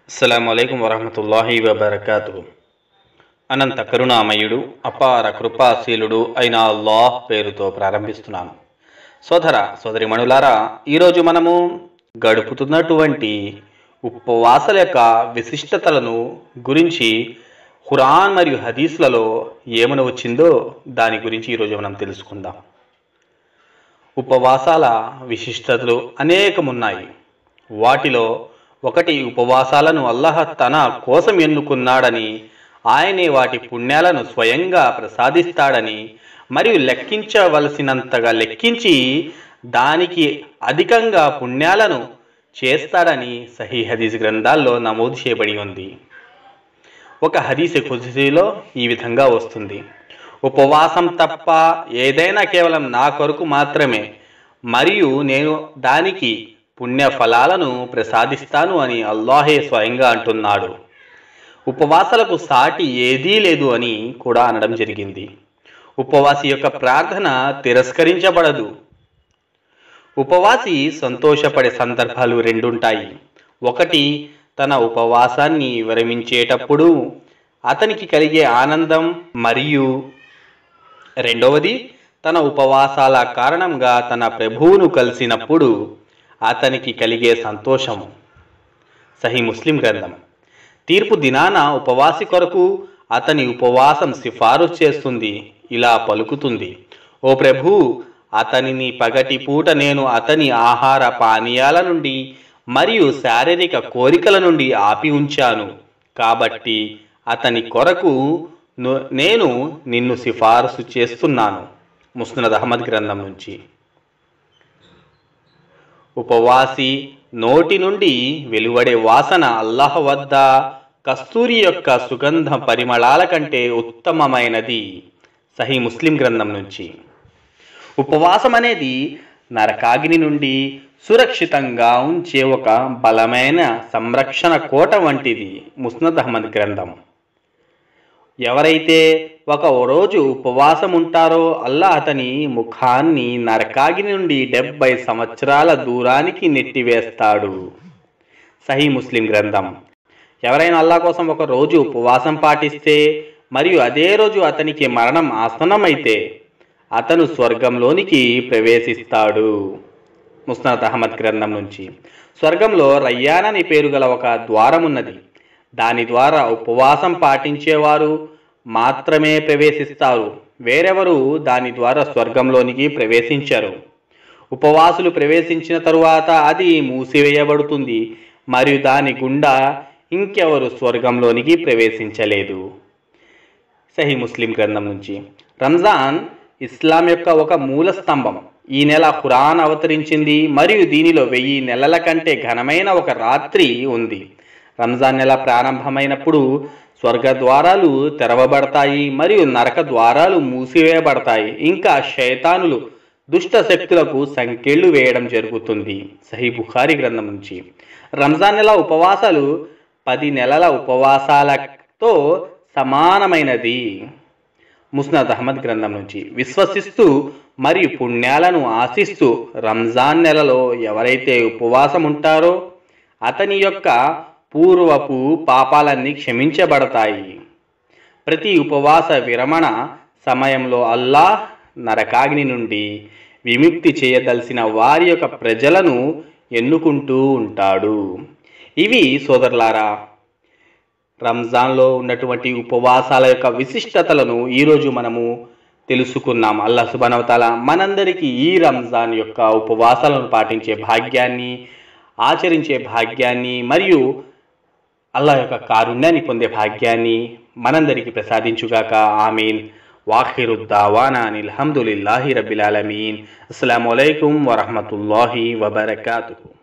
అస్సలం అయికం వరహమతుల్లాహి వబర్కాతు అనంత కరుణామయుడు అపార కృపాశీలుడు అయిన అల్లాహ్ పేరుతో ప్రారంభిస్తున్నాను సోదర సోదరిమణులారా ఈరోజు మనము గడుపుతున్నటువంటి ఉపవాసాల యొక్క విశిష్టతలను గురించి ఖురాన్ మరియు హదీస్లలో ఏమని వచ్చిందో దాని గురించి ఈరోజు మనం తెలుసుకుందాం ఉపవాసాల విశిష్టతలు అనేకమున్నాయి వాటిలో ఒకటి ఉపవాసాలను అల్లహ తన కోసం ఎన్నుకున్నాడని ఆయనే వాటి పుణ్యాలను స్వయంగా ప్రసాదిస్తాడని మరియు లెక్కించవలసినంతగా లెక్కించి దానికి అధికంగా పుణ్యాలను చేస్తాడని సహీ హదీస్ గ్రంథాల్లో నమోదు చేయబడి ఉంది ఒక హదీస్ ఖుద్సీలో ఈ విధంగా వస్తుంది ఉపవాసం తప్ప ఏదైనా కేవలం నా కొరకు మాత్రమే మరియు నేను దానికి పుణ్య ఫలాలను ప్రసాదిస్తాను అని అల్లాహే స్వయంగా అంటున్నాడు ఉపవాసాలకు సాటి ఏదీ లేదు అని కూడా అనడం జరిగింది ఉపవాసి యొక్క ప్రార్థన తిరస్కరించబడదు ఉపవాసి సంతోషపడే సందర్భాలు రెండుంటాయి ఒకటి తన ఉపవాసాన్ని విరమించేటప్పుడు అతనికి కలిగే ఆనందం మరియు రెండవది తన ఉపవాసాల కారణంగా తన ప్రభువును కలిసినప్పుడు అతనికి కలిగే సంతోషము సహీ ముస్లిం గ్రంథం తీర్పు దినాన ఉపవాసి కొరకు అతని ఉపవాసం సిఫారసు చేస్తుంది ఇలా పలుకుతుంది ఓ ప్రభు అతనిని పగటి పూట నేను అతని ఆహార పానీయాల నుండి మరియు శారీరక కోరికల నుండి ఆపి ఉంచాను కాబట్టి అతని కొరకు ను- నేను నిన్ను సిఫారసు చేస్తున్నాను ముస్నద్ అహ్మద్ గ్రంథం నుంచి ఉపవాసి నోటి నుండి వెలువడే వాసన అల్లాహ్ వద్ద కస్తూరి యొక్క సుగంధ పరిమళాల కంటే ఉత్తమమైనది సహీ ముస్లిం గ్రంథం నుంచి ఉపవాసం అనేది నరకాగ్ని నుండి సురక్షితంగా ఉంచే ఒక బలమైన సంరక్షణ కోట వంటిది ముస్నద్ అహ్మద్ గ్రంథం ఎవరైతే ఒక రోజు ఉపవాసం ఉంటారో అల్లా అతని ముఖాన్ని నరకాగిని నుండి డెబ్బై సంవత్సరాల దూరానికి నెట్టివేస్తాడు సహీ ముస్లిం గ్రంథం ఎవరైనా అల్లా కోసం ఒక రోజు ఉపవాసం పాటిస్తే మరియు అదే రోజు అతనికి మరణం ఆసన్నమైతే అతను స్వర్గంలోనికి ప్రవేశిస్తాడు ముస్నద్ అహ్మద్ గ్రంథం నుంచి స్వర్గంలో రయ్యాన్ అని పేరు గల ఒక ద్వారం ఉన్నది దాని ద్వారా ఉపవాసం పాటించేవారు మాత్రమే ప్రవేశిస్తారు వేరెవరు దాని ద్వారా స్వర్గంలోనికి ప్రవేశించరు ఉపవాసులు ప్రవేశించిన తరువాత అది మూసివేయబడుతుంది మరియు దాని గుండా ఇంకెవరు స్వర్గంలోనికి ప్రవేశించలేదు సహీ ముస్లిం గ్రంథం నుంచి రంజాన్ ఇస్లాం యొక్క ఒక మూల స్తంభం ఈ నెల ఖురాన్ అవతరించింది మరియు దీనిలో వెయ్యి నెలల కంటే ఘనమైన ఒక రాత్రి ఉంది రంజాన్ నెల ప్రారంభమైనప్పుడు స్వర్గ ద్వారాలు తెరవబడతాయి మరియు నరక ద్వారాలు మూసివేయబడతాయి ఇంకా శైతానులు దుష్ట శక్తులకు సంకెళ్ళు వేయడం జరుగుతుంది సహీ బుఖారి గ్రంథం నుంచి రంజాన్ నెల ఉపవాసాలు పది నెలల ఉపవాసాలతో సమానమైనది ముస్నద్ అహ్మద్ గ్రంథం నుంచి విశ్వసిస్తూ మరియు పుణ్యాలను ఆశిస్తూ రంజాన్ నెలలో ఎవరైతే ఉపవాసం ఉంటారో అతని యొక్క పూర్వపు పాపాలన్నీ క్షమించబడతాయి ప్రతి ఉపవాస విరమణ సమయంలో అల్లాహ్ నరకాగ్ని నుండి విముక్తి చేయదలిసిన వారి యొక్క ప్రజలను ఎన్నుకుంటూ ఉంటాడు ఇవి సోదరులారా రంజాన్లో ఉన్నటువంటి ఉపవాసాల యొక్క విశిష్టతలను ఈరోజు మనము తెలుసుకున్నాం అల్లా సుబానవతాల మనందరికీ ఈ రంజాన్ యొక్క ఉపవాసాలను పాటించే భాగ్యాన్ని ఆచరించే భాగ్యాన్ని మరియు అల్లా యొక్క కారుణ్యాన్ని పొందే భాగ్యాన్ని మనందరికీ ప్రసాదించుగాక ఆమీన్ వాఖిరుద్దావానా అనిల్ హమ్దులిల్లాహి రబ్బిల్ ఆలమీన్ అస్సలాము అలైకుం వరహమతుల్లాహి వబర్కాతుహు